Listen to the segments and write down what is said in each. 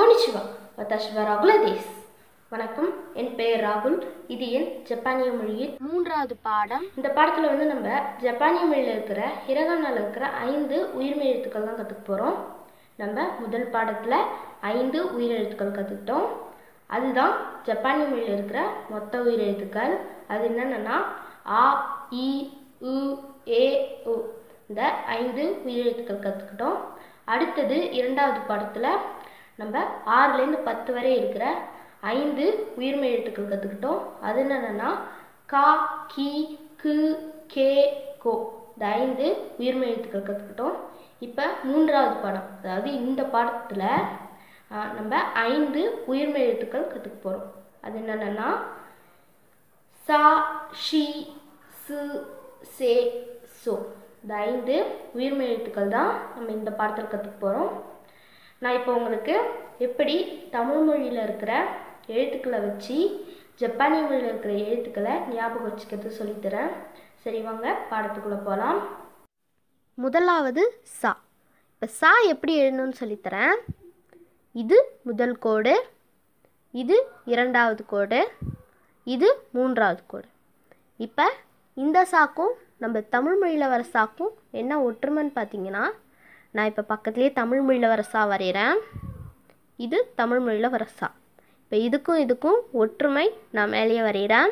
கொனிச்சிவா வத்தாஷிவா ராகுல these வணக்கம் என் பெயர் ராகுல் இது என் ஜப்பானிய மொழியில் மூன்றாவது பாடம் இந்த பாடத்தில் வந்து நம்ம ஜப்பானிய மொழியில் இருக்கிற ஹிரகானால இருக்கிற ஐந்து உயிர்மெய் எழுத்துக்கள் தான் கற்றுக்க போகிறோம் நம்ம முதல் பாடத்தில் ஐந்து உயிரெழுத்துக்கள் கற்றுக்கிட்டோம் அதுதான் ஜப்பானிய மொழியில் இருக்கிற மொத்த உயிரெழுத்துக்கள் அது என்னென்னா ஆ இ உ ஏ உ இந்த ஐந்து உயிரெழுத்துக்கள் கற்றுக்கிட்டோம் அடுத்தது இரண்டாவது பாடத்தில் நம்ம ஆறுலேருந்து பத்து வரை இருக்கிற ஐந்து உயிர்மெய் எழுத்துக்கள் கற்றுக்கிட்டோம் அது என்னென்னா கா கி கு கே கோ இந்த ஐந்து உயிர்மெய் எழுத்துக்கள் கற்றுக்கிட்டோம் இப்போ மூன்றாவது பாடம் அதாவது இந்த பாடத்தில் நம்ம ஐந்து உயிர்மெய் எழுத்துக்கள் கற்றுக்க போகிறோம் அது என்னென்னா சா ஷி சு சே சோ இந்த ஐந்து உயிர்மெய் எழுத்துக்கள் தான் நம்ம இந்த பாடத்தில் கற்றுக்க போகிறோம் நான் இப்போ உங்களுக்கு எப்படி தமிழ் மொழியில் இருக்கிற எழுத்துக்களை வச்சு ஜப்பானிய மொழியில் இருக்கிற எழுத்துக்களை ஞாபகம் வச்சுக்கிறது சொல்லித்தரேன் சரி வாங்க பாடத்துக்குள்ளே போகலாம் முதலாவது சா இப்போ சா எப்படி எழுதணும்னு சொல்லித்தரேன் இது முதல் கோடு இது இரண்டாவது கோடு இது மூன்றாவது கோடு இப்போ இந்த சாக்கும் நம்ம தமிழ் மொழியில் வர சாக்கும் என்ன ஒற்றுமைன்னு பார்த்தீங்கன்னா நான் இப்போ பக்கத்துலேயே தமிழ் மொழியில் வர சா வரைகிறேன் இது தமிழ் மொழியில் வர சா இப்போ இதுக்கும் இதுக்கும் ஒற்றுமை நான் மேலேயே வரைகிறேன்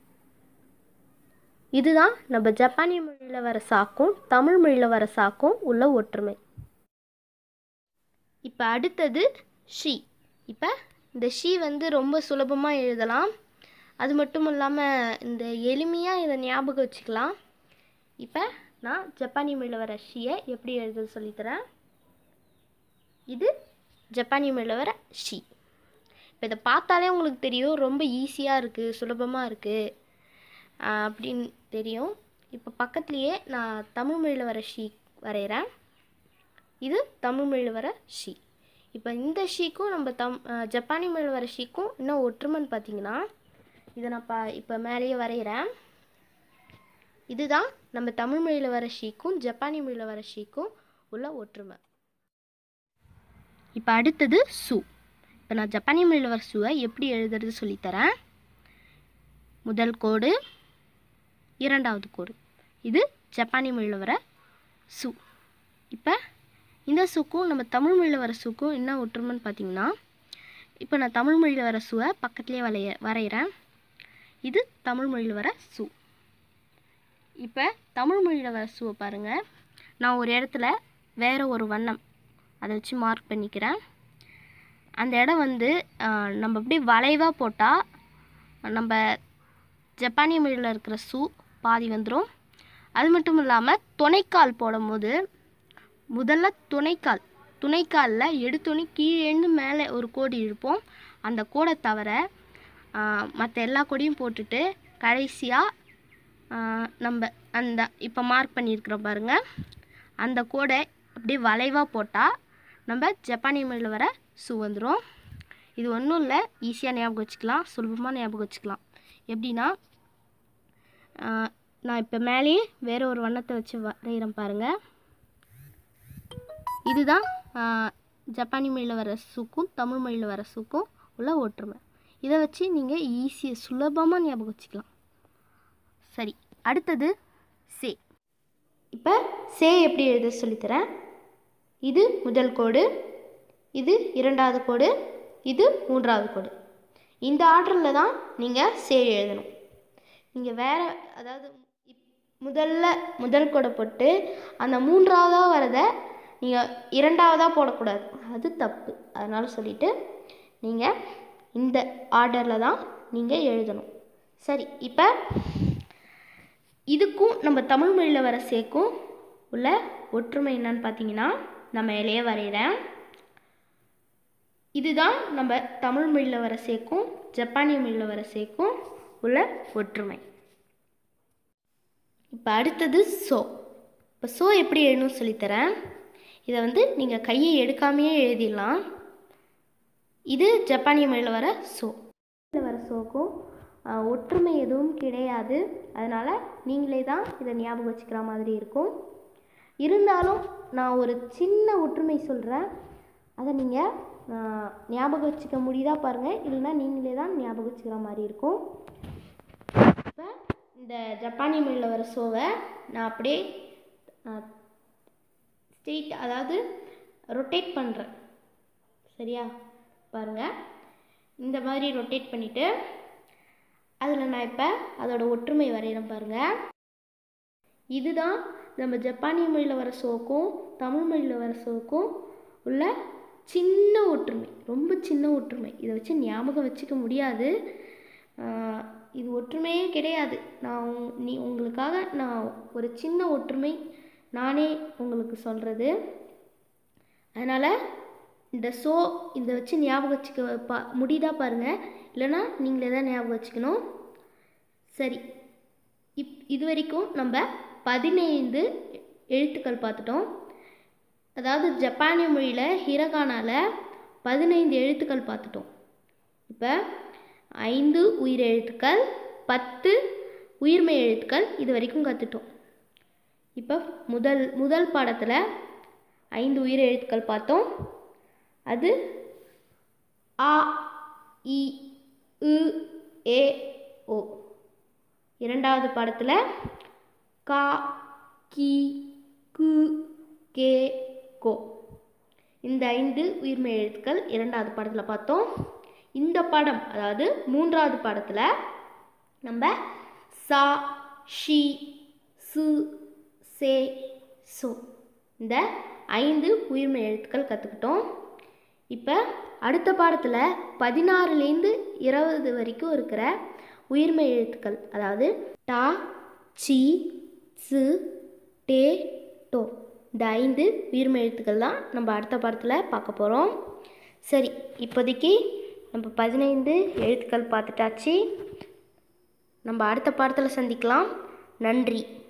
இதுதான் நம்ம ஜப்பானிய மொழியில் வர சாக்கும் தமிழ் மொழியில் வர சாக்கும் உள்ள ஒற்றுமை இப்போ அடுத்தது ஷி இப்போ இந்த ஷி வந்து ரொம்ப சுலபமாக எழுதலாம் அது மட்டும் இல்லாமல் இந்த எளிமையாக இதை ஞாபகம் வச்சுக்கலாம் இப்போ நான் ஜப்பானிய மொழியில் வர ஷியை எப்படி எழுத சொல்லித்தரேன் இது ஜப்பானிய மொழியில் வர ஷி இப்போ இதை பார்த்தாலே உங்களுக்கு தெரியும் ரொம்ப ஈஸியாக இருக்குது சுலபமாக இருக்குது அப்படின்னு தெரியும் இப்போ பக்கத்துலேயே நான் தமிழ் மொழியில் வர ஷீ வரைகிறேன் இது தமிழ் மொழியில் வர ஷீ இப்போ இந்த ஷீக்கும் நம்ம தம் ஜப்பானிய மொழியில் வர ஷீக்கும் இன்னும் ஒற்றுமைன்னு பார்த்தீங்கன்னா இதை நான் பா இப்போ மேலேயே வரைகிறேன் இதுதான் நம்ம தமிழ் மொழியில் வர ஷீக்கும் ஜப்பானிய மொழியில் வர ஷீக்கும் உள்ள ஒற்றுமை இப்போ அடுத்தது சு இப்போ நான் ஜப்பானிய மொழியில் வர சுவை எப்படி எழுதுறது சொல்லித்தரேன் முதல் கோடு இரண்டாவது கோடு இது ஜப்பானிய மொழியில் வர சு இப்போ இந்த சுக்கும் நம்ம தமிழ் மொழியில் வர சுக்கும் என்ன ஒற்றுமைன்னு பார்த்தீங்கன்னா இப்போ நான் தமிழ் மொழியில் வர சுவை பக்கத்துலேயே வரைய வரைகிறேன் இது தமிழ் மொழியில் வர சு இப்போ தமிழ் மொழியில் வர சுவை பாருங்கள் நான் ஒரு இடத்துல வேறு ஒரு வண்ணம் அதை வச்சு மார்க் பண்ணிக்கிறேன் அந்த இடம் வந்து நம்ம அப்படியே வளைவாக போட்டால் நம்ம ஜப்பானிய மொழியில் இருக்கிற சூ பாதி வந்துடும் அது மட்டும் இல்லாமல் துணைக்கால் போடும்போது முதல்ல துணைக்கால் துணைக்காலில் எடுத்தோன்னே கீழேருந்து மேலே ஒரு கோடு இழுப்போம் அந்த கோடை தவிர மற்ற எல்லா கோடையும் போட்டுட்டு கடைசியாக நம்ம அந்த இப்போ மார்க் பண்ணியிருக்கிறோம் பாருங்கள் அந்த கோடை அப்படியே வளைவாக போட்டால் நம்ம ஜப்பானிய மொழியில் வர ஷூ வந்துடும் இது ஒன்றும் இல்லை ஈஸியாக ஞாபகம் வச்சுக்கலாம் சுலபமாக ஞாபகம் வச்சுக்கலாம் எப்படின்னா நான் இப்போ மேலேயே வேறு ஒரு வண்ணத்தை வச்சு வரைகிறேன் பாருங்கள் இதுதான் ஜப்பானிய மொழியில் வர சூக்கும் தமிழ் மொழியில் வர சூக்கும் உள்ள ஒற்றுமை இதை வச்சு நீங்கள் ஈஸியாக சுலபமாக ஞாபகம் வச்சுக்கலாம் சரி அடுத்தது சே இப்போ சே எப்படி எழுத சொல்லித்தரேன் இது முதல் கோடு இது இரண்டாவது கோடு இது மூன்றாவது கோடு இந்த ஆர்டரில் தான் நீங்கள் சே எழுதணும் நீங்கள் வேறு அதாவது முதல்ல முதல் கோடை போட்டு அந்த மூன்றாவதாக வரதை நீங்கள் இரண்டாவதாக போடக்கூடாது அது தப்பு அதனால் சொல்லிவிட்டு நீங்கள் இந்த ஆர்டரில் தான் நீங்கள் எழுதணும் சரி இப்போ இதுக்கும் நம்ம தமிழ் மொழியில் வர சேக்கும் உள்ள ஒற்றுமை என்னன்னு பார்த்தீங்கன்னா நான் மேலேயே வரைகிறேன் இதுதான் நம்ம தமிழ் மொழியில் வர சேக்கும் ஜப்பானிய மொழியில் வர சேக்கும் உள்ள ஒற்றுமை இப்போ அடுத்தது சோ இப்போ சோ எப்படி எழுதணும்னு சொல்லித்தரேன் இதை வந்து நீங்கள் கையை எடுக்காமையே எழுதிடலாம் இது ஜப்பானிய மொழியில் வர சோ வர சோக்கும் ஒற்றுமை எதுவும் கிடையாது அதனால் நீங்களே தான் இதை ஞாபகம் வச்சுக்கிற மாதிரி இருக்கும் இருந்தாலும் நான் ஒரு சின்ன ஒற்றுமை சொல்கிறேன் அதை நீங்கள் நான் ஞாபகம் வச்சுக்க முடியுதா பாருங்கள் இல்லைன்னா நீங்களே தான் ஞாபகம் வச்சுக்கிற மாதிரி இருக்கும் இப்போ இந்த ஜப்பானிய மொழியில் வர ஷோவை நான் அப்படியே ஸ்ட்ரெயிட் அதாவது ரொட்டேட் பண்ணுறேன் சரியா பாருங்கள் இந்த மாதிரி ரொட்டேட் பண்ணிவிட்டு அதில் நான் இப்போ அதோட ஒற்றுமை வரைகிறேன் பாருங்கள் இதுதான் நம்ம ஜப்பானிய மொழியில் வர ஷோக்கும் தமிழ் மொழியில் வர ஷோக்கும் உள்ள சின்ன ஒற்றுமை ரொம்ப சின்ன ஒற்றுமை இதை வச்சு ஞாபகம் வச்சுக்க முடியாது ஆஹ் இது ஒற்றுமையே கிடையாது நான் உங்- நீ உங்களுக்காக நான் ஒரு சின்ன ஒற்றுமை நானே உங்களுக்கு சொல்கிறது அதனால் இந்த ஷோ இதை வச்சு ஞாபகம் வச்சுக்க பா முடியுதா பாருங்கள் இல்லைன்னா நீங்களே தான் ஞாபகம் வச்சுக்கணும் சரி இப் இது வரைக்கும் நம்ம பதினைந்து எழுத்துக்கள் பார்த்துட்டோம் அதாவது ஜப்பானிய மொழியில் ஹிரகானால பதினைந்து எழுத்துக்கள் பார்த்துட்டோம் இப்போ ஐந்து உயிர் எழுத்துக்கள் பத்து உயிர்மெய் எழுத்துக்கள் இது வரைக்கும் கற்றுட்டோம் இப்போ முதல் முதல் பாடத்தில் ஐந்து உயிர் எழுத்துக்கள் பார்த்தோம் அது ஆ இ உ ஏ ஓ இரண்டாவது பாடத்தில் கா கி கு கே கோ இந்த ஐந்து உயிர்மெய் எழுத்துக்கள் இரண்டாவது பாடத்தில் பார்த்தோம் இந்த பாடம் அதாவது மூன்றாவது பாடத்தில் நம்ம சா ஷி சு சே சோ இந்த ஐந்து உயிர்மெய் எழுத்துக்கள் கற்றுக்கிட்டோம் இப்போ அடுத்த பாடத்தில் பதினாறுலேருந்து இருபது வரைக்கும் இருக்கிற உயிர்மெய் எழுத்துக்கள் அதாவது டா சி சு டே டோ இந்த ஐந்து உயிர்மெய் எழுத்துக்கள் தான் நம்ம அடுத்த பாடத்தில் பார்க்க போகிறோம் சரி இப்போதைக்கு நம்ம பதினைந்து எழுத்துக்கள் பார்த்துட்டாச்சு நம்ம அடுத்த பாடத்தில் சந்திக்கலாம் நன்றி